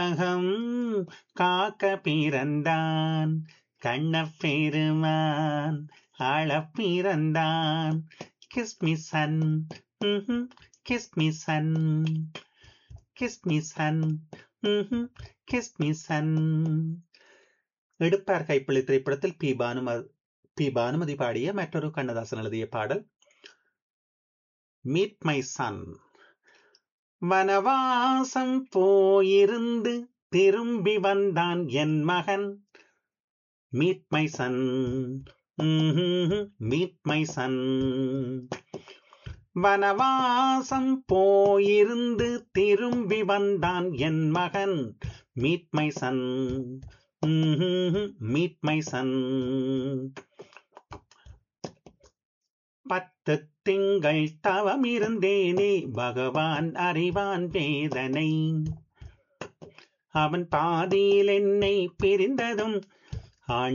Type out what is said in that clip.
உலகம் காக்க பிறந்தான் கண்ணப்பெருமான் ஆள பிறந்தான் kiss me son kiss me son kiss me son kiss me son எடுப்பார் கைப்பிள்ளை திரைப்படத்தில் பி பானுமதி பி பானுமதி பாடிய மற்றொரு கண்ணதாசன் எழுதிய பாடல் மீட் மை சன் வனவாசம் போயிருந்து திரும்பி வந்தான் என் மகன் meet my son meet my son வனவாசம் போயிருந்து திரும்பி வந்தான் என் மகன் meet my son meet my son பத்து திங்கள் தவம் இருந்தேனே பகவான் அறிவான் வேதனை அவன் பாதியில் என்னை பிரிந்ததும் ஆண்